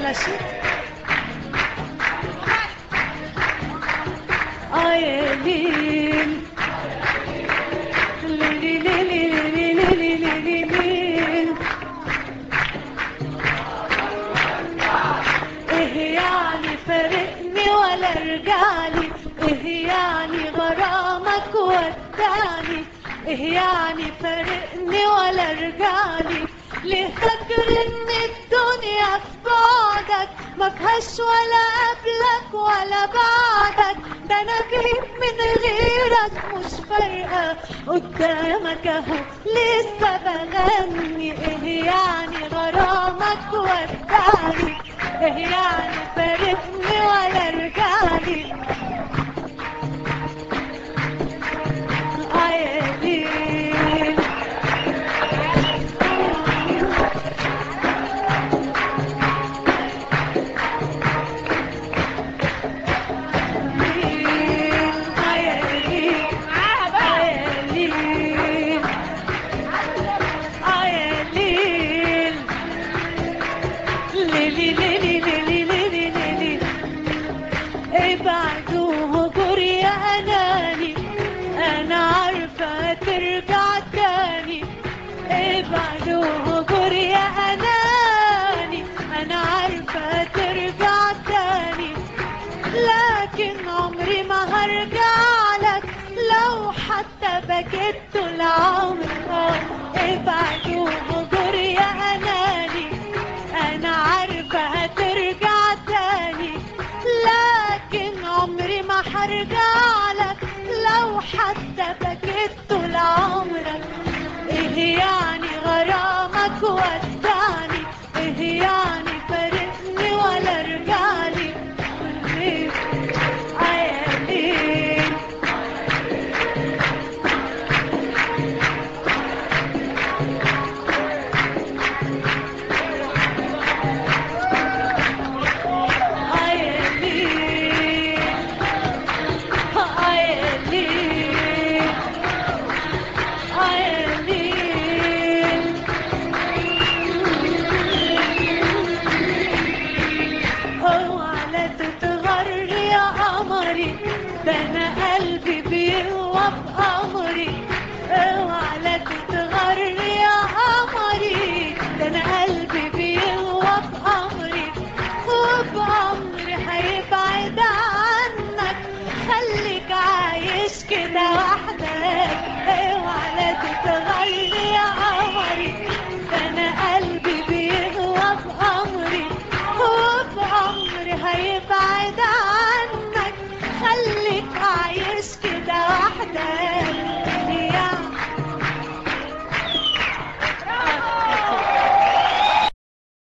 ولا شيء اه يا ليل ليل ليل ليل ليل ليل ليل ايه يعني فارقني ولا رجعلي ايه يعني غرامك وداني ايه يعني فارقني ولا رجعلي ليه فاكر ان الدنيا في بعدك ما فيهاش ولا قبلك ولا بعدك ده انا جيت من غيرك مش فارقه قدامك اهو لسه بغني ايه يعني غرامك وداني ايه يعني فارقني ولا رجعلي عيالي ابعدوه جر يا اناني انا عارفه ترجع تاني ابعدوه جر يا اناني انا عارفه ترجع تاني لكن عمري ما هرجع لك لو حتى بكيت طول عمري ابعدوه جر يا اناني انا عارفه هترجع تاني لكن عمري ما هرجع لك لو حتى بكيت طول عمرك ايه يعني غرامك وداني ايه يعني فارقني ولا رجعلي ليه عيالي عيالي عيالي عيالي اوعى لا تتغر يا قمري ده انا قلبي بيهوى بأمري اوعى لا تتغر يا قمري ده انا قلبي بيهوى بأمري وبأمري هيبعد عنك خليك عايش كده وحدك اوعى لا تتغر يا قمري ده انا قلبي بيهوى بأمري وبأمري هيبعد